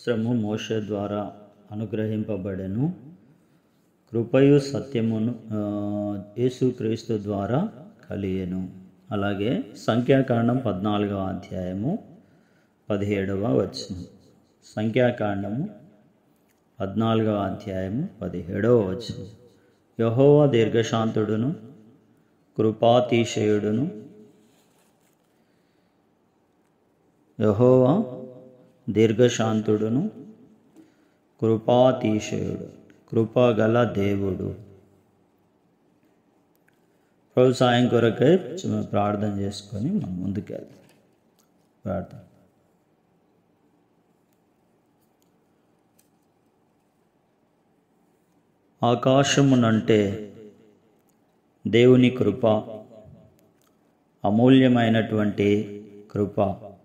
ధర్మశాస్త్రము మోషే ద్వారా అనుగ్రహింపబడెను కృపయు సత్యమును ఆ, యేసుక్రీస్తు ద్వారా కలిగెను అలాగే సంఖ్యాకాండం పద్నాలుగవ అధ్యాయము పదిహేడవ వచనం సంఖ్యాకాండము పద్నాలుగవ అధ్యాయము పదిహేడవ వచనం యహోవా దీర్ఘశాంతుడును కృపాతిశయుడును యహోవా దీర్ఘశాంతుడును కృపాతిశయుడు కృపగల దేవుడు ప్రభు సాయం కొరకై చిన్న ప్రార్థన చేసుకొని మనం ముందుకెళ్దాం ప్రార్థన ఆకాశమునంటే దేవుని కృప అమూల్యమైనటువంటి కృప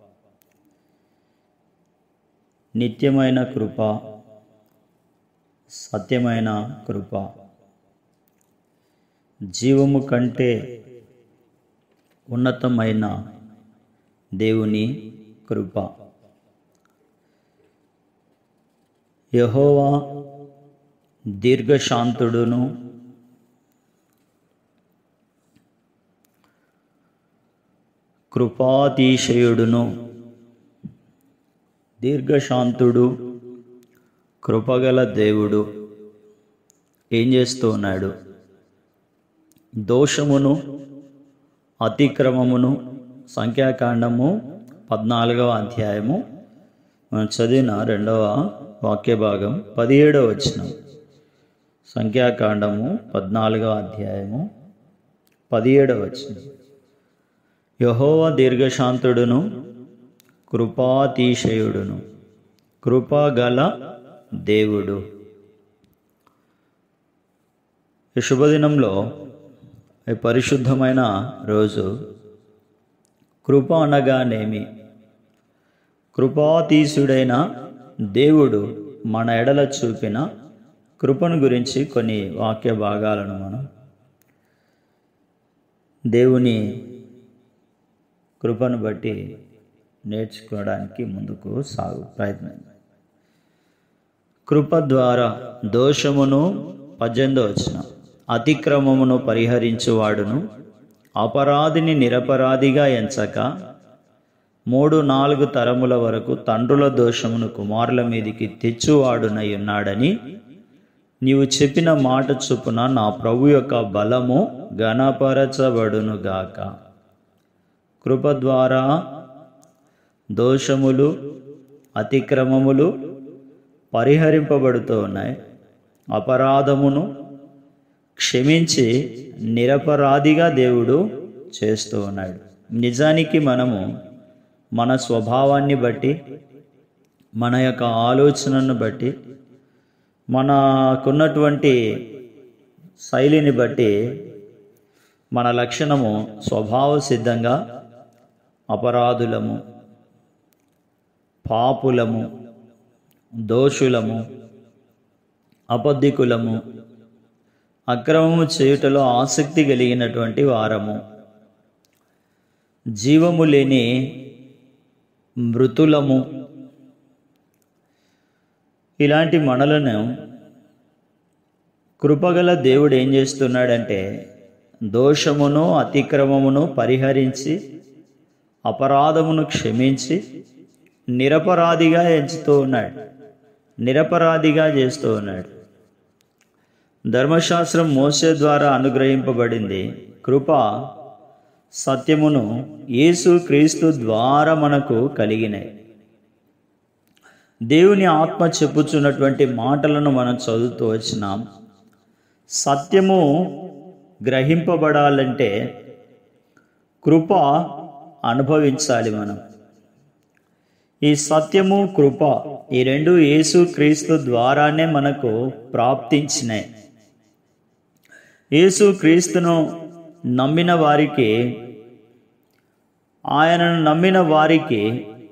నిత్యమైన కృప సత్యమైన కృప జీవము కంటే ఉన్నతమైన దేవుని కృప యహోవా దీర్ఘశాంతుడును కృపాతిశయుడును దీర్ఘశాంతుడు కృపగల దేవుడు ఏం చేస్తూ ఉన్నాడు దోషమును అతిక్రమమును సంఖ్యాకాండము పద్నాలుగవ అధ్యాయము మనం చదివిన రెండవ వాక్య భాగం పదిహేడవ వచనం సంఖ్యాకాండము పద్నాలుగవ అధ్యాయము పదిహేడవ వచనం యహోవ దీర్ఘశాంతుడును కృపాతిశయుడును కృపగల దేవుడు ఈ శుభదినంలో ఈ పరిశుద్ధమైన రోజు కృప అనగానేమి కృపాతీసుడైన దేవుడు మన ఎడల చూపిన కృపను గురించి కొన్ని వాక్య భాగాలను మనం దేవుని కృపను బట్టి నేర్చుకోవడానికి ముందుకు సాగు ప్రయత్నం కృప ద్వారా దోషమును పద్దెనిమిదో వచ్చిన అతిక్రమమును పరిహరించువాడును అపరాధిని నిరపరాధిగా ఎంచక మూడు నాలుగు తరముల వరకు తండ్రుల దోషమును కుమారుల మీదికి తెచ్చువాడునై ఉన్నాడని నీవు చెప్పిన మాట చొప్పున నా ప్రభు యొక్క బలము గణపరచబడునుగాక కృప ద్వారా దోషములు అతిక్రమములు పరిహరింపబడుతూ ఉన్నాయి అపరాధమును క్షమించి నిరపరాధిగా దేవుడు చేస్తూ ఉన్నాడు నిజానికి మనము మన స్వభావాన్ని బట్టి మన యొక్క ఆలోచనను బట్టి మనకున్నటువంటి శైలిని బట్టి మన లక్షణము స్వభావ సిద్ధంగా అపరాధులము పాపులము దోషులము అబద్ధికులము అక్రమము చేయుటలో ఆసక్తి కలిగినటువంటి వారము జీవము లేని మృతులము ఇలాంటి మనలను కృపగల దేవుడు ఏం చేస్తున్నాడంటే దోషమును అతిక్రమమును పరిహరించి అపరాధమును క్షమించి నిరపరాధిగా ఎంచుతూ ఉన్నాడు నిరపరాధిగా చేస్తూ ఉన్నాడు ధర్మశాస్త్రం మోసే ద్వారా అనుగ్రహింపబడింది కృప సత్యమును యేసు క్రీస్తు ద్వారా మనకు కలిగినాయి దేవుని ఆత్మ చెప్పుచున్నటువంటి మాటలను మనం చదువుతూ వచ్చినాం సత్యము గ్రహింపబడాలంటే కృప అనుభవించాలి మనం ఈ సత్యము కృప ఈ రెండు యేసు క్రీస్తు ద్వారానే మనకు ప్రాప్తించినాయి యేసు క్రీస్తును నమ్మిన వారికి ఆయనను నమ్మిన వారికి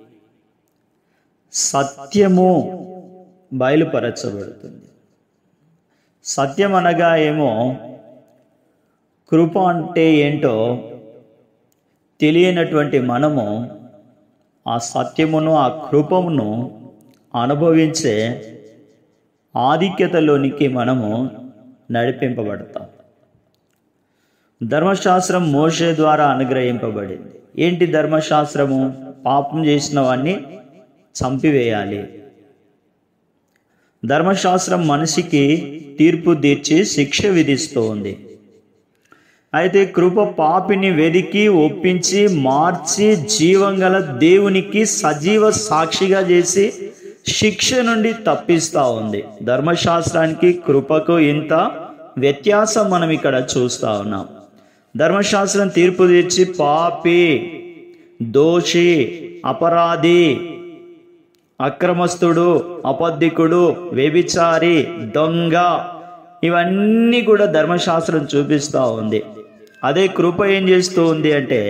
సత్యము బయలుపరచబడుతుంది సత్యం అనగా ఏమో కృప అంటే ఏంటో తెలియనటువంటి మనము ఆ సత్యమును ఆ కృపమును అనుభవించే ఆధిక్యతలోనికి మనము నడిపింపబడతాం ధర్మశాస్త్రం మోషే ద్వారా అనుగ్రహింపబడింది ఏంటి ధర్మశాస్త్రము పాపం చేసిన వాడిని చంపివేయాలి ధర్మశాస్త్రం మనిషికి తీర్పు తీర్చి శిక్ష విధిస్తూ ఉంది అయితే కృప పాపిని వెదికి ఒప్పించి మార్చి జీవం గల దేవునికి సజీవ సాక్షిగా చేసి శిక్ష నుండి తప్పిస్తూ ఉంది ధర్మశాస్త్రానికి కృపకు ఇంత వ్యత్యాసం మనం ఇక్కడ చూస్తూ ఉన్నాం ధర్మశాస్త్రం తీర్పు తీర్చి పాపి దోషి అపరాధి అక్రమస్తుడు అబద్ధికుడు వ్యభిచారి దొంగ ఇవన్నీ కూడా ధర్మశాస్త్రం చూపిస్తూ ఉంది అదే కృప ఏం చేస్తూ ఉంది అంటే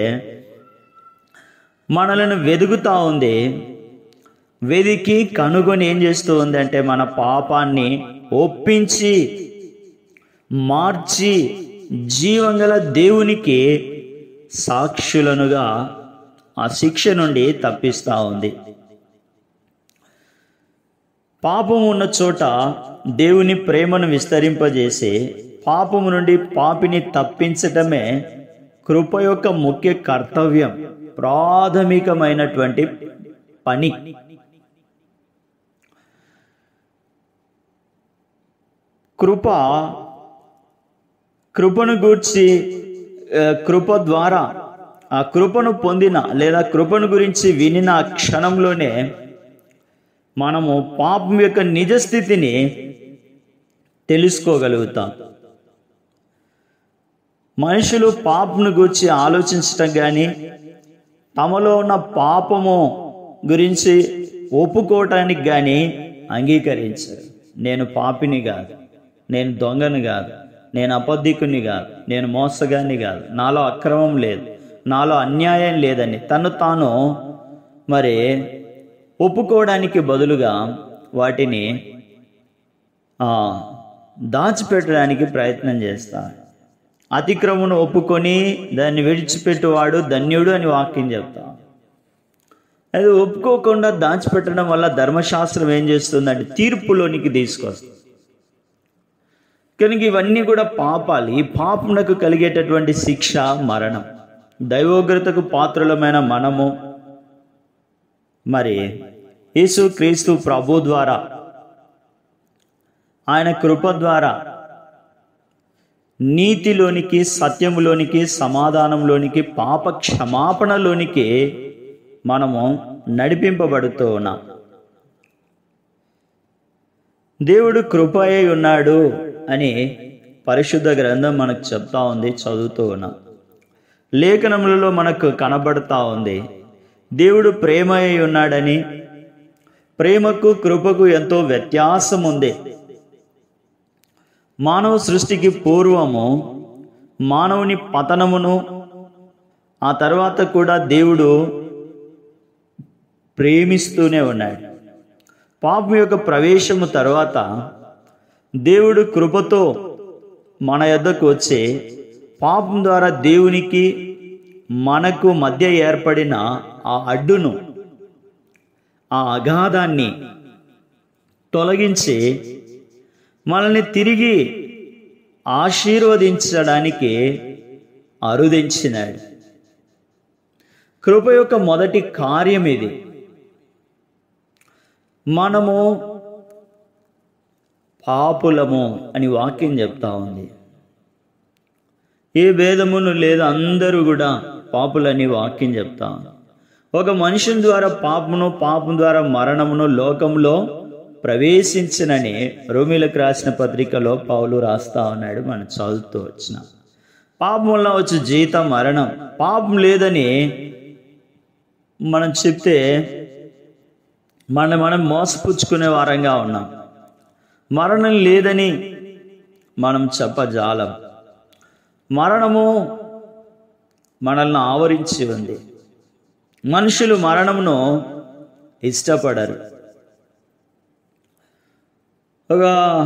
మనలను వెదుగుతూ ఉంది వెదికి కనుగొని ఏం చేస్తూ ఉంది అంటే మన పాపాన్ని ఒప్పించి మార్చి జీవంగల దేవునికి సాక్షులనుగా ఆ శిక్ష నుండి తప్పిస్తూ ఉంది పాపం ఉన్న చోట దేవుని ప్రేమను విస్తరింపజేసి పాపము నుండి పాపిని తప్పించటమే కృప యొక్క ముఖ్య కర్తవ్యం ప్రాథమికమైనటువంటి పని కృప కృపను గూర్చి ఆ, కృప ద్వారా ఆ కృపను పొందిన లేదా కృపను గురించి వినిన ఆ క్షణంలోనే మనము పాపం యొక్క నిజస్థితిని తెలుసుకోగలుగుతాం మనుషులు పాపను గురించి ఆలోచించటం కానీ తమలో ఉన్న పాపము గురించి ఒప్పుకోవటానికి కానీ అంగీకరించారు నేను పాపిని కాదు నేను దొంగని కాదు నేను అబద్ధికుని కాదు నేను మోసగాన్ని కాదు నాలో అక్రమం లేదు నాలో అన్యాయం లేదని తను తాను మరి ఒప్పుకోవడానికి బదులుగా వాటిని ఆ, దాచిపెట్టడానికి ప్రయత్నం చేస్తాడు అతిక్రమను ఒప్పుకొని దాన్ని విడిచిపెట్టువాడు ధన్యుడు అని వాక్యం చెప్తాం అది ఒప్పుకోకుండా దాచిపెట్టడం వల్ల ధర్మశాస్త్రం ఏం చేస్తుందంటే తీర్పులోనికి తీసుకొస్తుంది కనుక ఇవన్నీ కూడా పాపాలు ఈ పాపమునకు కలిగేటటువంటి శిక్ష మరణం దైవోగ్రతకు పాత్రులమైన మనము మరి యేసు క్రీస్తు ప్రభు ద్వారా ఆయన కృప ద్వారా నీతిలోనికి సత్యములోనికి సమాధానంలోనికి పాప క్షమాపణలోనికి మనము నడిపింపబడుతూ ఉన్నాం దేవుడు కృప అయి ఉన్నాడు అని పరిశుద్ధ గ్రంథం మనకు చెప్తా ఉంది చదువుతూ ఉన్నాం లేఖనములలో మనకు కనబడతా ఉంది దేవుడు ప్రేమ అయి ఉన్నాడని ప్రేమకు కృపకు ఎంతో వ్యత్యాసం ఉంది మానవ సృష్టికి పూర్వము మానవుని పతనమును ఆ తర్వాత కూడా దేవుడు ప్రేమిస్తూనే ఉన్నాడు పాపం యొక్క ప్రవేశము తర్వాత దేవుడు కృపతో మన యొద్దకు వచ్చి పాపం ద్వారా దేవునికి మనకు మధ్య ఏర్పడిన ఆ అడ్డును ఆ అగాధాన్ని తొలగించి మనల్ని తిరిగి ఆశీర్వదించడానికి అరుదించినాడు కృప యొక్క మొదటి కార్యం ఇది మనము పాపులము అని వాక్యం చెప్తా ఉంది ఏ భేదమును లేదు అందరూ కూడా పాపులని వాక్యం చెప్తా ఉంది. ఒక మనుషుని ద్వారా పాపమును పాపం ద్వారా మరణమును లోకంలో ప్రవేశించనని రోమిలకు రాసిన పత్రికలో పౌలు రాస్తా ఉన్నాడు మనం చదువుతూ వచ్చిన పాపం వల్ల వచ్చే జీతం మరణం పాపం లేదని మనం చెప్తే మన మనం మోసపుచ్చుకునే వారంగా ఉన్నాం మరణం లేదని మనం చెప్పజాలం మరణము మనల్ని ఆవరించి ఉంది మనుషులు మరణమును ఇష్టపడరు ఒక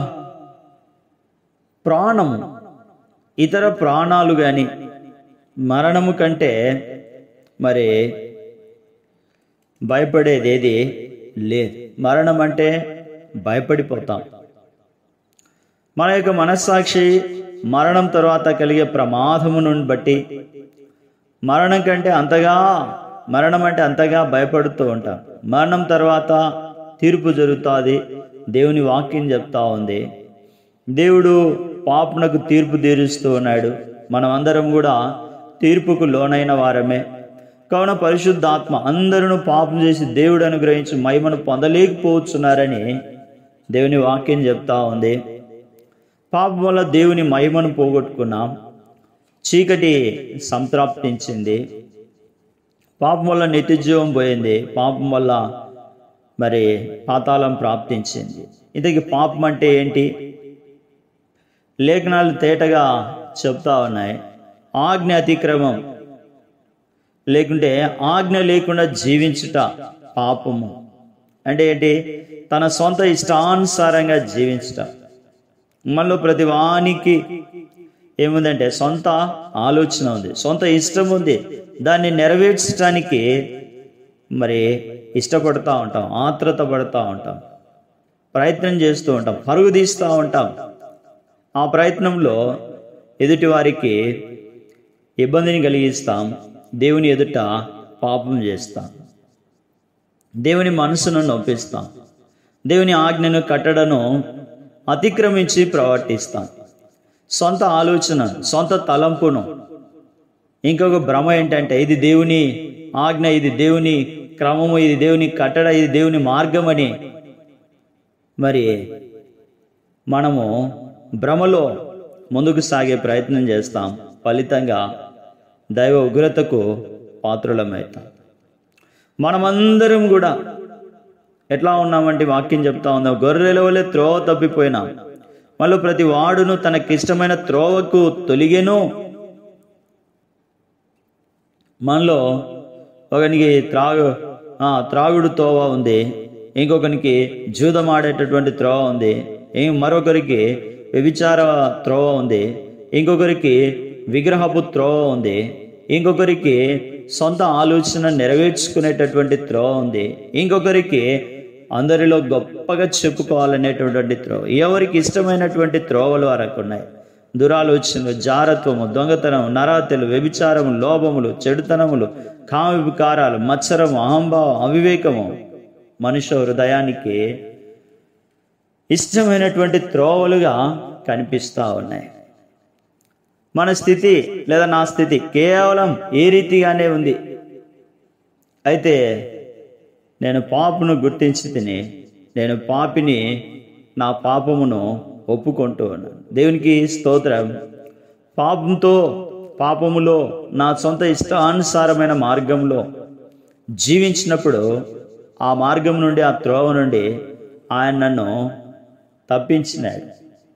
ప్రాణము ఇతర ప్రాణాలు కానీ మరణము కంటే మరి భయపడేది ఏది లేదు మరణం అంటే భయపడిపోతాం మన యొక్క మనస్సాక్షి మరణం తర్వాత కలిగే ప్రమాదమును బట్టి మరణం కంటే అంతగా మరణం అంటే అంతగా భయపడుతూ ఉంటాం మరణం తర్వాత తీర్పు జరుగుతుంది దేవుని వాక్యం చెప్తా ఉంది దేవుడు పాపనకు తీర్పు తీరుస్తూ ఉన్నాడు మనం అందరం కూడా తీర్పుకు లోనైన వారమే కావున పరిశుద్ధాత్మ అందరూ పాపం చేసి దేవుడు అనుగ్రహించి మహిమను పొందలేకపోతున్నారని దేవుని వాక్యం చెప్తా ఉంది పాపం వల్ల దేవుని మహిమను పోగొట్టుకున్నాం చీకటి సంతృప్తించింది పాపం వల్ల నిత్యజీవం పోయింది పాపం వల్ల మరి పాతాళం ప్రాప్తించింది ఇంతకీ పాపం అంటే ఏంటి లేఖనాలు తేటగా చెప్తా ఉన్నాయి ఆజ్ఞ అతిక్రమం లేకుంటే ఆజ్ఞ లేకుండా జీవించుట పాపము అంటే ఏంటి తన సొంత ఇష్టానుసారంగా జీవించుట మనలో ప్రతి వానికి ఏముందంటే సొంత ఆలోచన ఉంది సొంత ఇష్టం ఉంది దాన్ని నెరవేర్చడానికి మరి ఇష్టపడుతూ ఉంటాం ఆత్రత పడుతూ ఉంటాం ప్రయత్నం చేస్తూ ఉంటాం పరుగు తీస్తూ ఉంటాం ఆ ప్రయత్నంలో ఎదుటి వారికి ఇబ్బందిని కలిగిస్తాం దేవుని ఎదుట పాపం చేస్తాం దేవుని మనసును నొప్పిస్తాం దేవుని ఆజ్ఞను కట్టడను అతిక్రమించి ప్రవర్తిస్తాం సొంత ఆలోచన సొంత తలంపును ఇంకొక భ్రమ ఏంటంటే ఇది దేవుని ఆజ్ఞ ఇది దేవుని క్రమము ఇది దేవుని కట్టడ ఇది దేవుని మార్గం అని మరి మనము భ్రమలో ముందుకు సాగే ప్రయత్నం చేస్తాం ఫలితంగా దైవ ఉగ్రతకు పాత్రులమవుతాం మనమందరం కూడా ఎట్లా ఉన్నామంటే వాక్యం చెప్తా ఉందాం గొర్రెల వల్లే త్రోవ తప్పిపోయినాం మళ్ళీ ప్రతి వాడును తనకిష్టమైన త్రోవకు తొలిగెను మనలో ఒకనికి త్రాగు ఆ, త్రాగుడు త్రోవ ఉంది ఇంకొకనికి జూదమాడేటటువంటి త్రోవ ఉంది ఇం- మరొకరికి వ్యభిచార త్రోవ ఉంది ఇంకొకరికి విగ్రహపు త్రోవ ఉంది ఇంకొకరికి సొంత ఆలోచన నెరవేర్చుకునేటటువంటి త్రోవ ఉంది ఇంకొకరికి అందరిలో గొప్పగా చెప్పుకోవాలనేటటువంటి త్రోవ ఎవరికి ఇష్టమైనటువంటి త్రోవలు వరకు ఉన్నాయి దురాలోచనలు జారత్వము దొంగతనం నరాతెలు వ్యభిచారము లోభములు చెడుతనములు కామ వికారాలు మత్సరము అహంభావం అవివేకము మనుష్య హృదయానికి ఇష్టమైనటువంటి త్రోవలుగా కనిపిస్తూ ఉన్నాయి మన స్థితి లేదా నా స్థితి కేవలం ఏ రీతిగానే ఉంది అయితే నేను పాపను గుర్తించి తిని నేను పాపిని నా పాపమును ఒప్పుకుంటూ ఉన్నాను దేవునికి స్తోత్రం పాపంతో పాపములో నా సొంత ఇష్టానుసారమైన మార్గంలో జీవించినప్పుడు ఆ మార్గం నుండి ఆ త్రోవ నుండి ఆయన నన్ను తప్పించినాడు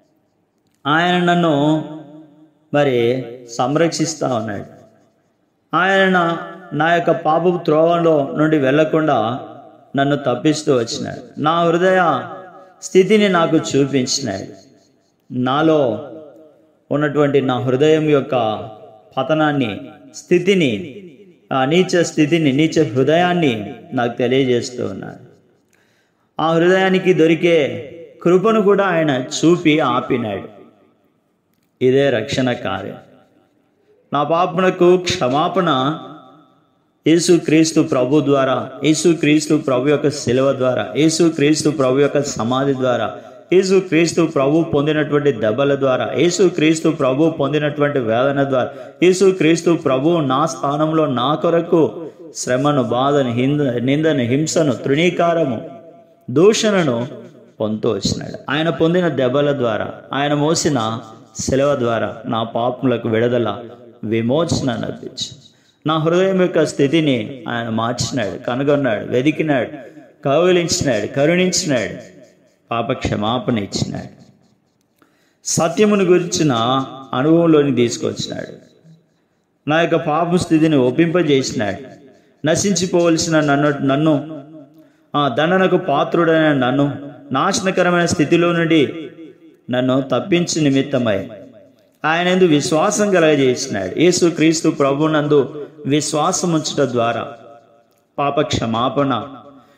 ఆయన నన్ను మరి సంరక్షిస్తూ ఉన్నాడు ఆయన నా- నా యొక్క పాపపు త్రోవలో నుండి వెళ్లకుండా నన్ను తప్పిస్తూ వచ్చినాడు నా హృదయ స్థితిని నాకు చూపించినాడు నాలో ఉన్నటువంటి నా హృదయం యొక్క పతనాన్ని స్థితిని ఆ నీచ స్థితిని నీచ హృదయాన్ని నాకు తెలియజేస్తూ ఉన్నాడు ఆ హృదయానికి దొరికే కృపను కూడా ఆయన చూపి ఆపినాడు ఇదే రక్షణ కార్యం నా పాపనకు క్షమాపణ యేసు క్రీస్తు ప్రభు ద్వారా యేసు క్రీస్తు ప్రభు యొక్క శిలువ ద్వారా యేసు క్రీస్తు ప్రభు యొక్క సమాధి ద్వారా యేసు క్రీస్తు ప్రభు పొందినటువంటి దెబ్బల ద్వారా యేసు క్రీస్తు ప్రభు పొందినటువంటి వేదన ద్వారా యేసు క్రీస్తు ప్రభు నా స్థానంలో నా కొరకు శ్రమను బాధను హింద నిందను హింసను తృణీకారము దూషణను పొందుతూ వచ్చినాడు ఆయన పొందిన దెబ్బల ద్వారా ఆయన మోసిన సెలవు ద్వారా నా పాపములకు విడుదల విమోచన లభించి నా హృదయం యొక్క స్థితిని ఆయన మార్చినాడు కనుగొన్నాడు వెదికినాడు కౌగిలించినాడు కరుణించినాడు పాప క్షమాపణ ఇచ్చినాడు సత్యమును గురించిన అనుభవంలోని తీసుకొచ్చినాడు నా యొక్క పాప స్థితిని ఒప్పింపజేసినాడు నశించిపోవలసిన నన్ను నన్ను ఆ దండనకు పాత్రుడైన నన్ను నాశనకరమైన స్థితిలో నుండి నన్ను తప్పించి నిమిత్తమై ఆయన ఎందు విశ్వాసం కలగజేసినాడు యేసు క్రీస్తు ప్రభునందు విశ్వాసం ఉంచడం ద్వారా పాప క్షమాపణ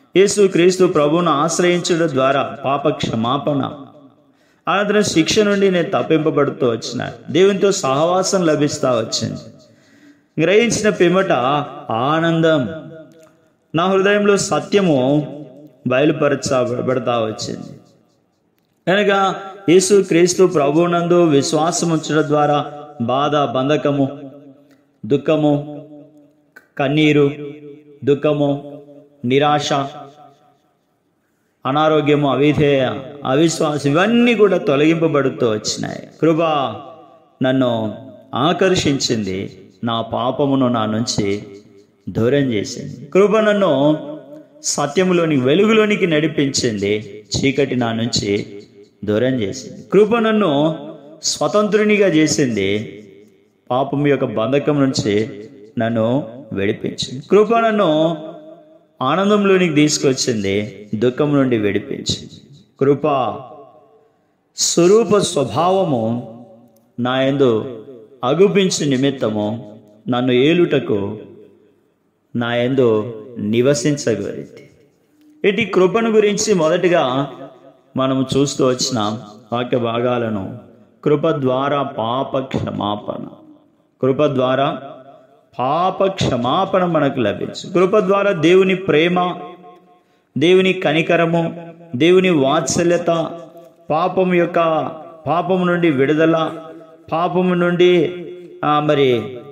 యేసు క్రీస్తు ప్రభువును ఆశ్రయించడం ద్వారా పాప క్షమాపణ అనంతరం శిక్ష నుండి నేను తప్పింపబడుతూ వచ్చిన దేవునితో సహవాసం లభిస్తా వచ్చింది గ్రహించిన పిమ్మట ఆనందం నా హృదయంలో సత్యము బయలుపరచబడతా వచ్చింది కనుక యేసు క్రీస్తు ప్రభునందు విశ్వాసం ఉంచడం ద్వారా బాధ బంధకము దుఃఖము కన్నీరు దుఃఖము నిరాశ అనారోగ్యము అవిధేయ అవిశ్వాసం ఇవన్నీ కూడా తొలగింపబడుతూ వచ్చినాయి కృప నన్ను ఆకర్షించింది నా పాపమును నా నుంచి దూరం చేసింది కృప నన్ను సత్యములోని వెలుగులోనికి నడిపించింది చీకటి నా నుంచి దూరం చేసింది కృప నన్ను స్వతంత్రునిగా చేసింది పాపం యొక్క బంధకం నుంచి నన్ను విడిపించింది కృప నన్ను ఆనందంలోనికి తీసుకొచ్చింది దుఃఖం నుండి విడిపించింది కృప స్వరూప స్వభావము నా యందు అగుపించు నిమిత్తము నన్ను ఏలుటకు నా యందు నివసించగలిగింది ఇటు కృపను గురించి మొదటిగా మనము చూస్తూ వచ్చినాం వాక్య భాగాలను కృప ద్వారా పాప క్షమాపణ కృప ద్వారా పాప క్షమాపణ మనకు లభించు కృప ద్వారా దేవుని ప్రేమ దేవుని కనికరము దేవుని వాత్సల్యత పాపం యొక్క పాపము నుండి విడుదల పాపము నుండి ఆ, మరి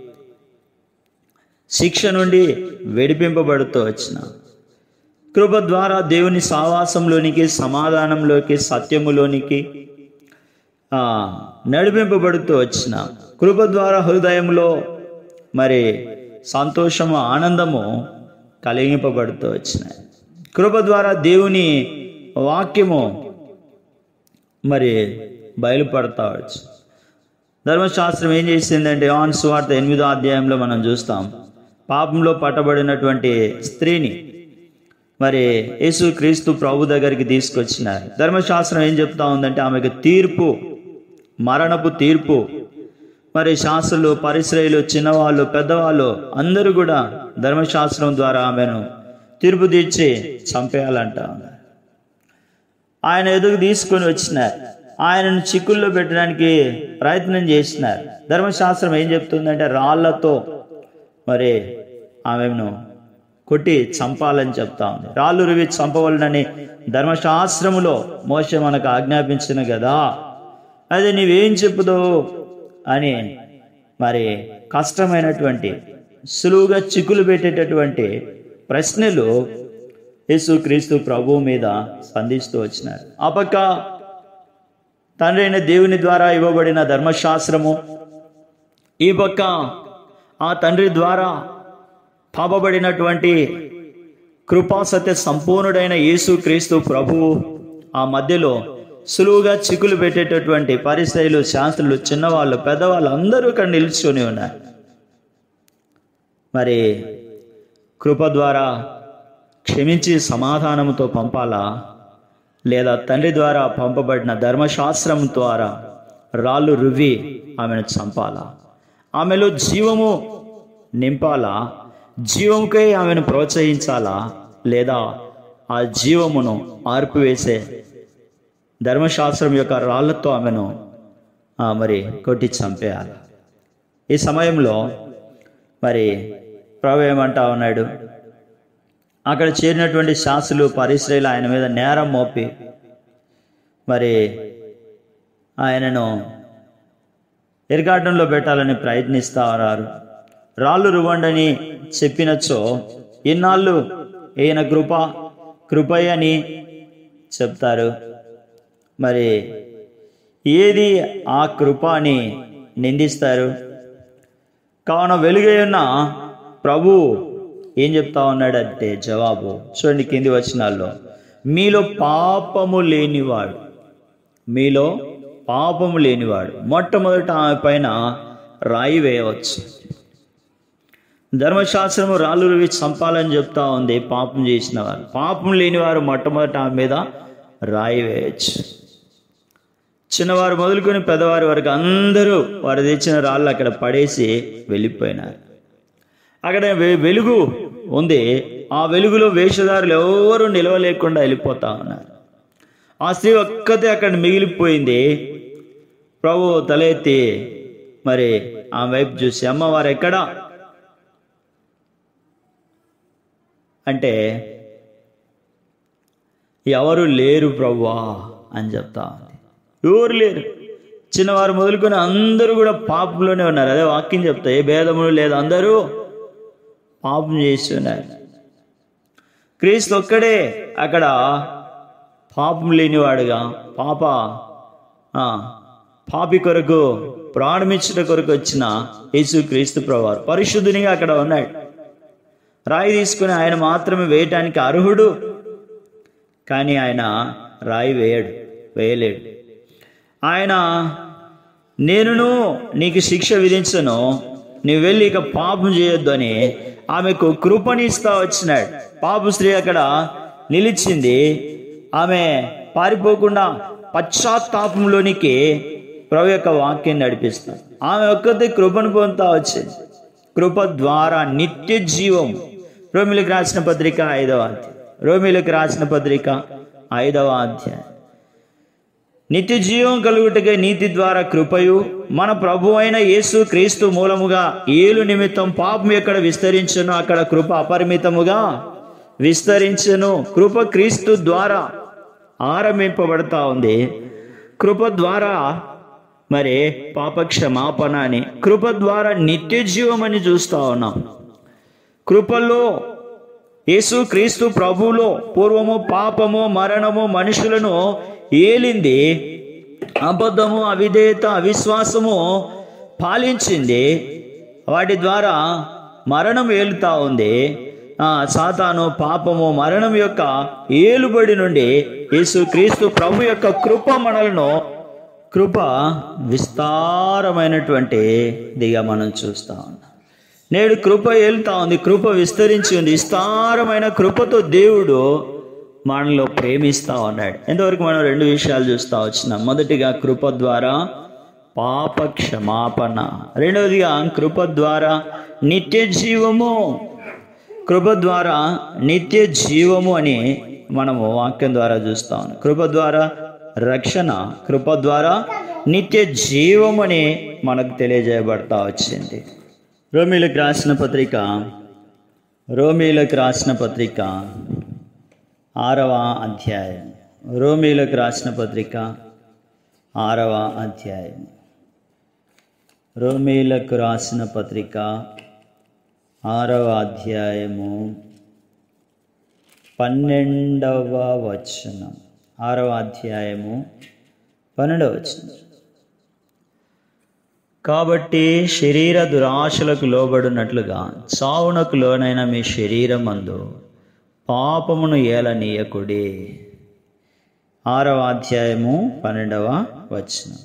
శిక్ష నుండి విడిపింపబడుతూ వచ్చిన కృప ద్వారా దేవుని సావాసంలోనికి సమాధానంలోకి సత్యములోనికి ఆ, నడిపింపబడుతూ వచ్చిన కృప ద్వారా హృదయంలో మరి సంతోషము ఆనందము కలిగింపబడుతూ వచ్చినాయి కృప ద్వారా దేవుని వాక్యము మరి బయలుపడతా వచ్చు ధర్మశాస్త్రం ఏం చేసిందంటే యోహాను సువార్త ఎనిమిదో అధ్యాయంలో మనం చూస్తాం పాపంలో పట్టబడినటువంటి స్త్రీని మరి యేసు క్రీస్తు ప్రభు దగ్గరికి తీసుకొచ్చినారు ధర్మశాస్త్రం ఏం చెప్తా ఉందంటే ఆమెకు తీర్పు మరణపు తీర్పు మరి శాస్త్రులు పరిశ్రయులు చిన్నవాళ్ళు పెద్దవాళ్ళు అందరూ కూడా ధర్మశాస్త్రం ద్వారా ఆమెను తీర్పు తీర్చి చంపేయాలంట ఆయన ఎదుగు తీసుకొని వచ్చినారు ఆయనను చిక్కుల్లో పెట్టడానికి ప్రయత్నం చేసినారు ధర్మశాస్త్రం ఏం చెప్తుందంటే రాళ్లతో మరి ఆమెను కొట్టి చంపాలని చెప్తా ఉంది రాళ్ళు రువి చంపవలనని ధర్మశాస్త్రములో మోస మనకు ఆజ్ఞాపించిన కదా అది నీవేం చెప్పుదో అని మరి కష్టమైనటువంటి సులువుగా చిక్కులు పెట్టేటటువంటి ప్రశ్నలు యేసుక్రీస్తు ప్రభువు మీద సంధిస్తూ వచ్చినారు ఆ పక్క తండ్రి అయిన దేవుని ద్వారా ఇవ్వబడిన ధర్మశాస్త్రము ఈ పక్క ఆ తండ్రి ద్వారా పాపబడినటువంటి కృపాసత్య సంపూర్ణుడైన యేసు క్రీస్తు ప్రభువు ఆ మధ్యలో సులువుగా చిక్కులు పెట్టేటటువంటి పరిస్థితులు శాస్త్రులు చిన్నవాళ్ళు పెద్దవాళ్ళు అందరూ ఇక్కడ నిల్చుని ఉన్నారు మరి కృప ద్వారా క్షమించి సమాధానంతో పంపాలా లేదా తండ్రి ద్వారా పంపబడిన ధర్మశాస్త్రం ద్వారా రాళ్ళు రువ్వి ఆమెను చంపాలా ఆమెలో జీవము నింపాలా జీవముకై ఆమెను ప్రోత్సహించాలా లేదా ఆ జీవమును ఆర్పివేసే ధర్మశాస్త్రం యొక్క రాళ్లతో ఆమెను ఆ, మరి కొట్టి చంపేయాలి ఈ సమయంలో మరి ప్రభు ఏమంటా ఉన్నాడు అక్కడ చేరినటువంటి శాస్త్రులు పరిశ్రయలు ఆయన మీద నేరం మోపి మరి ఆయనను ఇరగాటంలో పెట్టాలని ప్రయత్నిస్తా ఉన్నారు రాళ్ళు రువ్వండని చెప్పినచో ఇన్నాళ్ళు ఈయన కృప కృపయ్య అని చెప్తారు మరి ఏది ఆ కృప అని నిందిస్తారు కావున వెలుగై ఉన్న ప్రభు ఏం చెప్తా ఉన్నాడంటే జవాబు చూడండి కింది వచనాల్లో మీలో పాపము లేనివాడు మీలో పాపము లేనివాడు మొట్టమొదట ఆమె పైన రాయి వేయవచ్చు ధర్మశాస్త్రము రాళ్ళు రువి చంపాలని చెప్తా ఉంది పాపం చేసిన వారు పాపం లేని వారు మొట్టమొదట ఆమె మీద రాయి వేయచ్చు చిన్నవారు మొదలుకొని పెద్దవారి వరకు అందరూ వారు తెచ్చిన రాళ్ళు అక్కడ పడేసి వెళ్ళిపోయినారు అక్కడ వె- వెలుగు ఉంది ఆ వెలుగులో వేషధారులు ఎవరు నిలవలేకుండా వెళ్ళిపోతా ఉన్నారు ఆ స్త్రీ ఒక్కతే అక్కడ మిగిలిపోయింది ప్రభు తల ఎత్తి మరి ఆ వైపు చూసి అమ్మవారు ఎక్కడా అంటే ఎవరు లేరు ప్రవ్వా అని చెప్తా ఉంది ఎవరు లేరు చిన్నవారు మొదలుకొని అందరూ కూడా పాపంలోనే ఉన్నారు అదే వాక్యం చెప్తా ఏ భేదములు లేదు అందరూ పాపం చేస్తున్నారు క్రీస్తు ఒక్కడే అక్కడ పాపం లేనివాడుగా పాప ఆ, పాపి కొరకు ప్రాణమిచ్చుట కొరకు వచ్చిన యేసు క్రీస్తు ప్రవారు పరిశుద్ధునిగా అక్కడ ఉన్నాడు రాయి తీసుకుని ఆయన మాత్రమే వేయటానికి అర్హుడు కానీ ఆయన రాయి వేయడు వేయలేడు ఆయన నేనును నీకు శిక్ష విధించను నువ్వు వెళ్ళి ఇక పాపం చేయొద్దు అని ఆమెకు కృపణిస్తా వచ్చినాడు పాప స్త్రీ అక్కడ నిలిచింది ఆమె పారిపోకుండా పశ్చాత్తాపంలోనికి ప్రభు యొక్క వాక్యం నడిపిస్తాడు ఆమె ఒక్కతే కృపను పొందుతా వచ్చింది కృప ద్వారా నిత్య జీవం రోమిలకు రాసిన పత్రిక ఐదవ అధ్యాయం రోమిలకు రాసిన పత్రిక ఐదవ అధ్యాయం నిత్య జీవం కలుగుటకే నీతి ద్వారా కృపయు మన ప్రభు అయిన యేసు క్రీస్తు మూలముగా ఏలు నిమిత్తం పాపం ఎక్కడ విస్తరించను అక్కడ కృప అపరిమితముగా విస్తరించను కృప క్రీస్తు ద్వారా ఆరంభింపబడతా ఉంది కృప ద్వారా మరి పాప క్షమాపణ అని కృప ద్వారా నిత్య జీవం అని చూస్తా ఉన్నాం కృపలో యేసు క్రీస్తు ప్రభువులో పూర్వము పాపము మరణము మనుషులను ఏలింది అబద్ధము అవిధేయత అవిశ్వాసము పాలించింది వాటి ద్వారా మరణం ఏలుతా ఉంది ఆ సాతాను పాపము మరణం యొక్క ఏలుబడి నుండి యేసు క్రీస్తు ప్రభు యొక్క కృప మనలను కృప విస్తారమైనటువంటి దిగా మనం చూస్తా ఉన్నాం నేడు కృప ఏలుతా ఉంది కృప విస్తరించి ఉంది విస్తారమైన కృపతో దేవుడు మనలో ప్రేమిస్తా ఉన్నాడు ఎంతవరకు మనం రెండు విషయాలు చూస్తా వచ్చినాం మొదటిగా కృప ద్వారా పాప క్షమాపణ రెండవదిగా కృప ద్వారా నిత్య జీవము కృప ద్వారా నిత్య జీవము అని మనము వాక్యం ద్వారా చూస్తాం కృప ద్వారా రక్షణ కృప ద్వారా నిత్య జీవము అని మనకు తెలియజేయబడతా వచ్చింది రోమిలకు రాసిన పత్రిక రోమిలకు రాసిన పత్రిక ఆరవ అధ్యాయం రోమిలకు రాసిన పత్రిక ఆరవ అధ్యాయం రోమిలకు రాసిన పత్రిక ఆరవ అధ్యాయము పన్నెండవ వచనం ఆరవ అధ్యాయము పన్నెండవ వచనం కాబట్టి శరీర దురాశలకు లోబడినట్లుగా చావునకు లోనైన మీ శరీరం అందు పాపమును ఏలనీయకుడి ఆరవ అధ్యాయము పన్నెండవ వచనం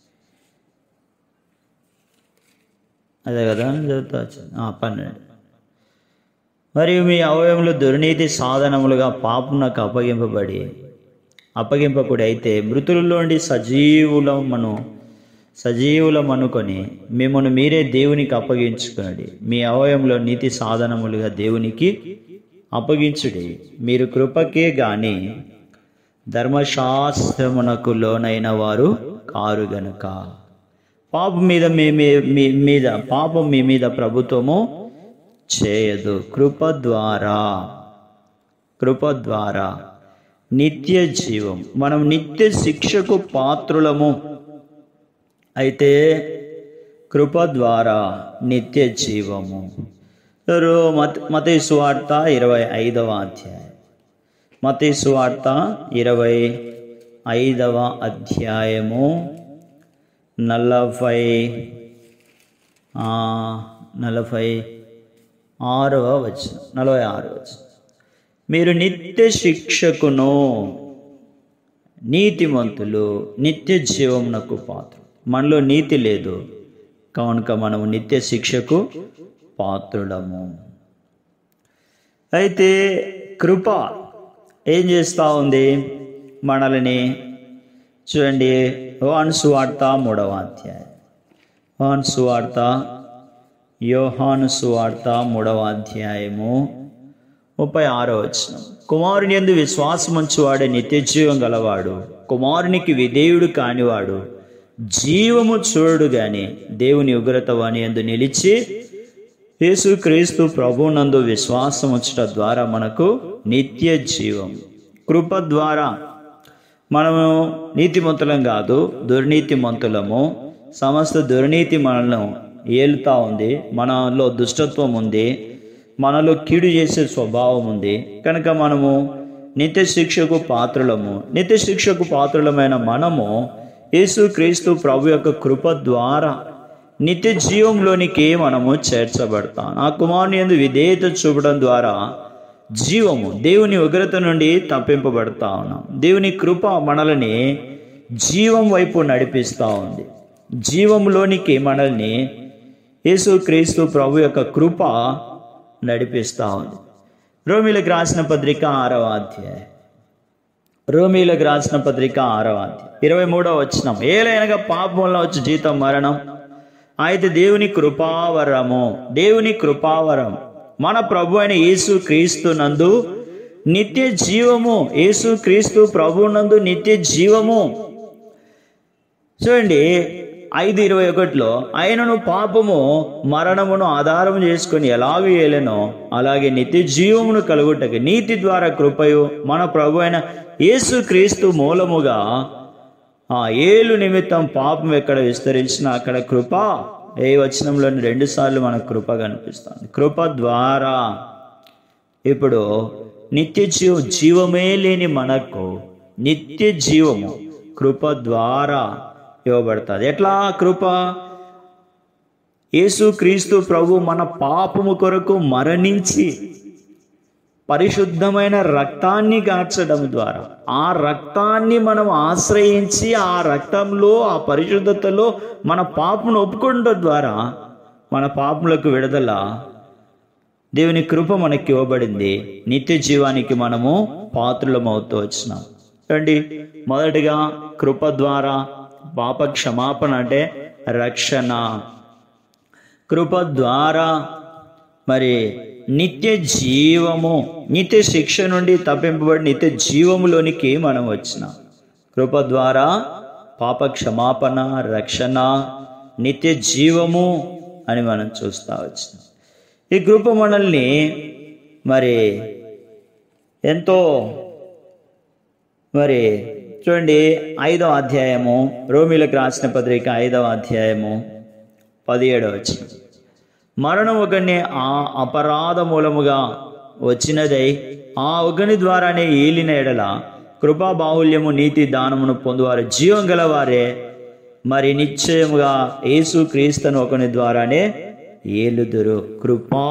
అదే కదా చదువుతా వచ్చాను. ఆ, పన్నెండు మరియు మీ అవయములు దుర్నీతి సాధనములుగా పాపమునకు అప్పగింపబడి అప్పగింపకుడి అయితే మృతులలోండి సజీవులమను సజీవులం అనుకొని మిమ్మల్ని మీరే దేవునికి అప్పగించుకునడి మీ అవయంలో నీతి సాధనములుగా దేవునికి అప్పగించుడి మీరు కృపకే గాని ధర్మశాస్త్రమునకు లోనైన వారు కారు గనుక పాపం మీద మీ మీ- మీ మీద పాపం మీ మీద ప్రభుత్వము చేయదు కృప ద్వారా కృప ద్వారా నిత్య జీవం మనం నిత్య శిక్షకు పాత్రులము అయితే కృప ద్వారా నిత్య జీవము ఎవరు మత మత సువార్త ఇరవై ఐదవ అధ్యాయం మత సువార్త ఇరవై ఐదవ అధ్యాయము నలభై ఆ, నలభై ఆరవ వచనం నలభై ఆరు వచనం మీరు నిత్య శిక్షకును నీతిమంతులు నిత్య జీవమునకు పాత్ర మనలో నీతి లేదు కనుక మనము నిత్య శిక్షకు పాత్రుడము అయితే కృప ఏం చేస్తూ ఉంది మనల్ని చూడండి యోహాను సువార్త మూడవ అధ్యాయం యోహాను సువార్త యోహాను సువార్త మూడవ అధ్యాయము ముప్పై ఆరో వచ్చిన కుమారుని ఎందు విశ్వాసముంచువాడే నిత్య జీవం గలవాడు కుమారునికి విధేయుడు కానివాడు జీవము చూడు గాని దేవుని ఉగ్రత వాని ఎందు నిలిచి యేసు క్రీస్తు ప్రభునందు విశ్వాసం ఉంచట ద్వారా మనకు నిత్య జీవం కృప ద్వారా మనము నీతిమంతులం కాదు దుర్నీతిమంతులము సమస్త దుర్నీతి మనల్ని ఏలుతా ఉంది మనలో దుష్టత్వం ఉంది మనలో కీడు చేసే స్వభావం ఉంది కనుక మనము నిత్య శిక్షకు పాత్రులము నిత్య శిక్షకు పాత్రులమైన మనము యేసు క్రీస్తు ప్రభు యొక్క కృప ద్వారా నిత్య జీవంలోనికి మనము చేర్చబడతాం ఆ కుమారుని ఎందు విధేయత చూపడం ద్వారా జీవము దేవుని ఉగ్రత నుండి తప్పింపబడతా ఉన్నాం దేవుని కృప మనల్ని జీవం వైపు నడిపిస్తూ ఉంది జీవంలోనికి మనల్ని యేసు క్రీస్తు ప్రభు యొక్క కృప నడిపిస్తూ ఉంది రోమిలకు రాసిన పత్రిక ఆరవ అధ్యాయం రోమిలకు రాసిన పత్రిక ఆరవ అధ్యాయం ఇరవై మూడవ వచ్చినాం ఏలైనగా పాపం వల్ల వచ్చి జీతం మరణం అయితే దేవుని కృపావరము దేవుని కృపావరం మన ప్రభు అయిన యేసు క్రీస్తు నందు నిత్య జీవము యేసు క్రీస్తు ప్రభు నందు నిత్య జీవము చూడండి ఐదు ఇరవై ఒకటిలో ఆయనను పాపము మరణమును ఆధారం చేసుకొని ఎలాగూ ఏలెనో అలాగే నిత్య జీవమును కలుగుటకి నీతి ద్వారా కృపయు మన ప్రభు అయిన యేసు క్రీస్తు మూలముగా ఆ ఏలు నిమిత్తం పాపం ఎక్కడ విస్తరించినా అక్కడ కృప ఏ వచనంలోని రెండు సార్లు మనకు కృప కనిపిస్తుంది కృప ద్వారా ఇప్పుడు నిత్య జీవ జీవమే లేని మనకు నిత్య జీవము కృప ద్వారా ఇవ్వబడుతుంది ఎట్లా కృప యేసు క్రీస్తు ప్రభు మన పాపము కొరకు మరణించి పరిశుద్ధమైన రక్తాన్ని గార్చడం ద్వారా ఆ రక్తాన్ని మనం ఆశ్రయించి ఆ రక్తంలో ఆ పరిశుద్ధతలో మన పాపను ఒప్పుకోవడం ద్వారా మన పాపములకు విడుదల దేవుని కృప మనకి ఇవ్వబడింది నిత్య జీవానికి మనము పాత్రులం అవుతూ వచ్చినాం చూడండి మొదటిగా కృప ద్వారా పాప క్షమాపణ అంటే రక్షణ కృప ద్వారా మరి నిత్య జీవము నిత్య శిక్ష నుండి తప్పింపబడి నిత్య జీవములోనికి మనం వచ్చినాం కృప ద్వారా పాప క్షమాపణ రక్షణ నిత్య జీవము అని మనం చూస్తా వచ్చినాం ఈ కృప మనల్ని మరి ఎంతో మరి చూడండి ఐదవ అధ్యాయము రోమిలకు రాసిన పత్రిక ఐదవ అధ్యాయము పదిహేడవ వచ్చిన మరణం ఒకరిని ఆ అపరాధ మూలముగా వచ్చినదై ఆ ఒకని ద్వారానే ఏలిన ఎడల కృపా బాహుల్యము నీతి దానమును పొందువారు జీవం గలవారే మరి నిశ్చయముగా యేసు క్రీస్తును ఒకని ద్వారానే ఏలుదురు కృపా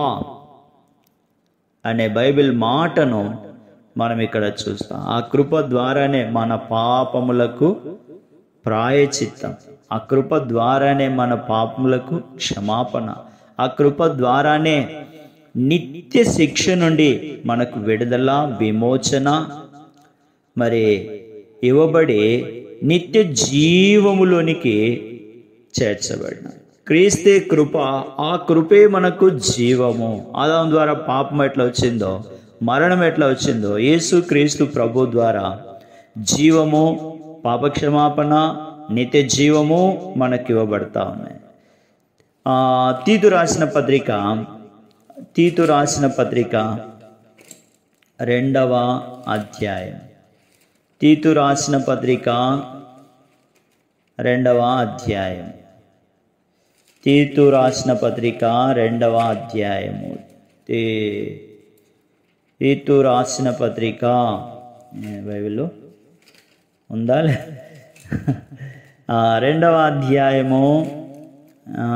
అనే బైబిల్ మాటను మనం ఇక్కడ చూస్తాం ఆ కృప ద్వారానే మన పాపములకు ప్రాయచిత్తం ఆ కృప ద్వారానే మన పాపములకు క్షమాపణ ఆ కృప ద్వారానే నిత్య శిక్ష నుండి మనకు విడుదల విమోచన మరి ఇవ్వబడి నిత్య జీవములోనికి చేర్చబడిన క్రీస్తే కృప ఆ కృపే మనకు జీవము ఆదాం ద్వారా పాపం ఎట్లా వచ్చిందో మరణం ఎట్లా వచ్చిందో యేసు క్రీస్తు ప్రభు ద్వారా జీవము పాపక్షమాపణ నిత్య జీవము మనకి ఇవ్వబడతా ఉన్నాయి ఆ, తీతు రాసిన పత్రిక తీతు రాసిన పత్రిక రెండవ అధ్యాయం తీతు రాసిన పత్రిక రెండవ అధ్యాయం తీతు రాసిన పత్రిక రెండవ అధ్యాయము తీ తీతు రాసిన పత్రిక ఏ, బైబిల్లో ఉందా లే? ఆ, రెండవ అధ్యాయము ఆ,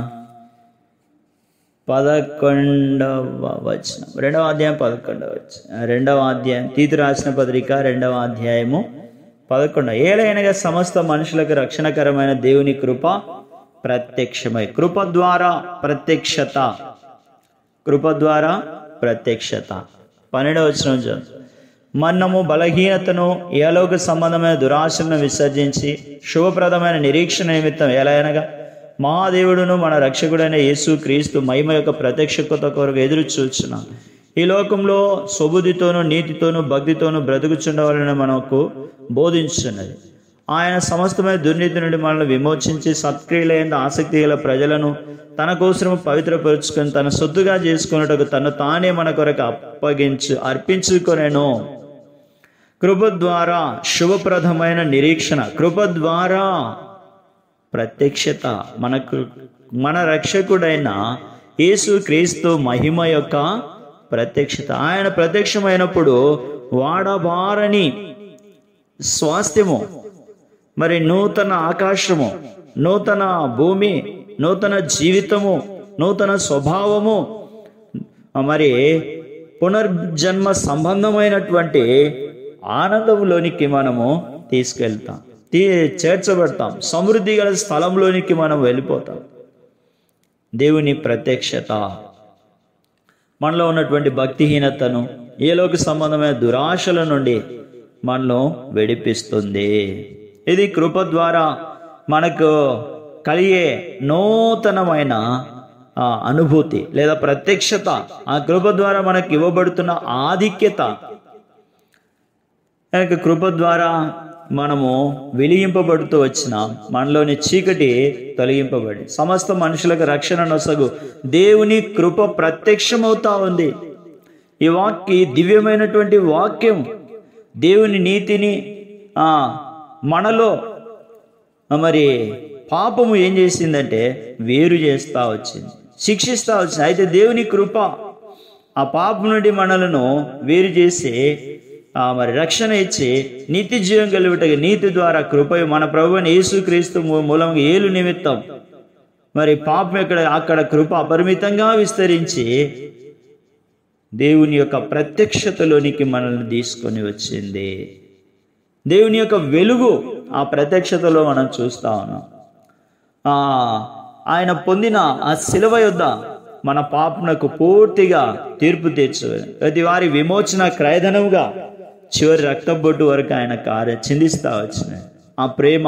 పదకొండవ వచనం రెండవ అధ్యాయం పదకొండవ వచనం రెండవ అధ్యాయం తీతు రాసిన పత్రిక రెండవ అధ్యాయము పదకొండు ఏలైనగా సమస్త మనుషులకు రక్షణకరమైన దేవుని కృప ప్రత్యక్షమై కృప ద్వారా ప్రత్యక్షత కృప ద్వారా ప్రత్యక్షత పన్నెండవ వచనం చదువు. మనము బలహీనతను ఏలోక సంబంధమైన దురాశలను విసర్జించి శుభప్రదమైన నిరీక్షణ నిమిత్తం ఎలాగనగా మహాదేవుడును మన రక్షకుడైన యేసు క్రీస్తు మహిమ యొక్క ప్రత్యక్షత కొరకు ఎదురు చూచున్నాం ఈ లోకంలో సుబుద్ధితోనూ నీతితోనూ భక్తితోనూ బ్రతుకుచుండవాలని మనకు బోధించున్నది ఆయన సమస్తమైన దుర్నీతి నుండి మనల్ని విమోచించి సత్క్రియలైన ఆసక్తి గల ప్రజలను తన కోసం పవిత్రపరుచుకొని తన సొత్తుగా చేసుకున్నట్టుకు తను తానే మన కొరకు అప్పగించు అర్పించుకొనేను కృప ద్వారా శుభప్రదమైన నిరీక్షణ కృప ద్వారా ప్రత్యక్షత మనకు మన రక్షకుడైన యేసు క్రీస్తు మహిమ యొక్క ప్రత్యక్షత ఆయన ప్రత్యక్షమైనప్పుడు వాడబారని స్వాస్థ్యము మరి నూతన ఆకాశము నూతన భూమి నూతన జీవితము నూతన స్వభావము మరి పునర్జన్మ సంబంధమైనటువంటి ఆనందంలోనికి మనము తీసుకెళ్తాం తీ చేర్చబడతాం సమృద్ధి గల స్థలంలోనికి మనం వెళ్ళిపోతాం దేవుని ప్రత్యక్షత మనలో ఉన్నటువంటి భక్తిహీనతను ఏలోకి సంబంధమైన దురాశల నుండి మనలో విడిపిస్తుంది ఇది కృప ద్వారా మనకు కలిగే నూతనమైన ఆ, అనుభూతి లేదా ప్రత్యక్షత ఆ కృప ద్వారా మనకు ఇవ్వబడుతున్న ఆధిక్యత కనుక కృప ద్వారా మనము వెలిగింపబడుతూ వచ్చిన మనలోని చీకటి తొలగింపబడి సమస్త మనుషులకు రక్షణ నొసగు దేవుని కృప ప్రత్యక్షమవుతా ఉంది ఈ వాక్య దివ్యమైనటువంటి వాక్యం దేవుని నీతిని ఆ మనలో మరి పాపము ఏం చేసిందంటే వేరు చేస్తా వచ్చింది శిక్షిస్తా వచ్చింది అయితే దేవుని కృప ఆ పాపం నుండి మనలను వేరు చేసి ఆ మరి రక్షణ ఇచ్చి నీతి జీవం కలుగుట నీతి ద్వారా కృప మన ప్రభుని యేసుక్రీస్తు మూ- మూలంగా ఏలు నిమిత్తం మరి పాపం ఎక్కడ అక్కడ కృప అపరిమితంగా విస్తరించి దేవుని యొక్క ప్రత్యక్షతలోనికి మనల్ని తీసుకొని వచ్చింది దేవుని యొక్క వెలుగు ఆ ప్రత్యక్షతలో మనం చూస్తా ఉన్నాం ఆ ఆయన పొందిన ఆ శిలువ యొద్ద మన పాపనకు పూర్తిగా తీర్పు తీర్చు ప్రతి వారి విమోచన క్రయధనముగా చివరి రక్తబొట్టు వరకు ఆయన కార్య చిందిస్తా వచ్చినాయి ఆ ప్రేమ